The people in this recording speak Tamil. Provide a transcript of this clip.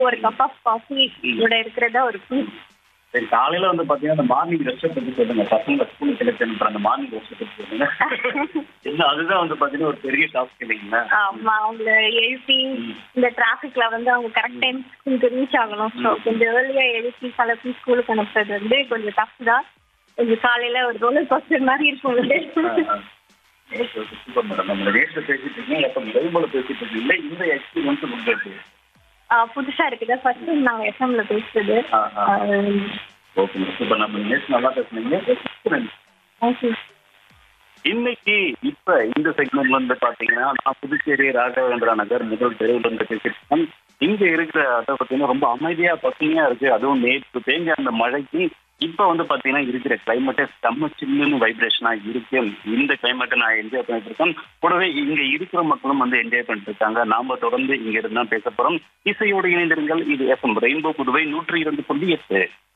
ஒரு கப் ஆஃப் காஃபி இதோட இருக்கிறதா ஒரு பீஸ் சரி காலையில வந்து பாத்தீங்கன்னா அந்த மார்னிங் ரெஸ்ட் பத்தி சொல்லுங்க பசங்க ஸ்கூலுக்கு கிளப்பி அனுப்புற அந்த மார்னிங் ரெஸ்ட் பத்தி சொல்லுங்க என்ன அதுதான் வந்து பாத்தீங்கன்னா ஒரு பெரிய டாஸ்க் இல்லைங்களா ஆமா அவங்கள எழுப்பி இந்த டிராபிக்ல வந்து அவங்க கரெக்ட் டைம் ஸ்கூலுக்கு ரீச் ஆகணும் ஸோ கொஞ்சம் ஏர்லியா எழுப்பி கலப்பி ஸ்கூலுக்கு அனுப்புறது வந்து கொஞ்சம் டஃப் தான் கொஞ்சம் காலையில ஒரு ரோலர் கோஸ்டர் மாதிரி இருக்கும் வந்து ஓகே ஓகே சூப்பர் மேடம் நம்ம ரேஸ்ல பேசிட்டு இருக்கீங்க எப்ப லைவ்ல பேசிட்டு இருக்கீங்க இந்த எக்ஸ்பீரியன்ஸ் உங்களுக்கு ஆஹ் புதுசா இருக்குது ஃபர்ஸ்ட் டைம் நாங்க எஃப்எம்ல பேசுறது ஆ, ஆ. ஆஹ் ஓகே மேடம் சூப்பர் நம்ம நேற்று நல்லா பேசுனீங்க எக்ஸ்பீரியன்ஸ் okay. இன்னைக்கு இப்ப இந்த செக்மெண்ட் வந்து பாத்தீங்கன்னா நான் புதுச்சேரி ராகவேந்திரா நகர் முதல் தெருவுல இருந்து பேசியிருக்கேன் இங்க இருக்கிற அதை பாத்தீங்கன்னா ரொம்ப அமைதியா பசுமையா இருக்கு அதுவும் நேற்று தேங்க அந்த மழைக்கு இப்ப வந்து பாத்தீங்கன்னா இருக்கிற கிளைமேட்டே செம்ம சில்லுன்னு வைப்ரேஷனா இருக்கு இந்த கிளைமேட்டை நான் என்ஜாய் பண்ணிட்டு இருக்கேன் கூடவே இங்க இருக்கிற மக்களும் வந்து என்ஜாய் பண்ணிட்டு இருக்காங்க நாம தொடர்ந்து இங்க இருந்து தான் பேச போறோம் இசையோடு இணைந்திருங்கள் இது எஃப்எம் ரெயின்போ புதுவை நூற்றி இரண்டு புள்ளி எட்டு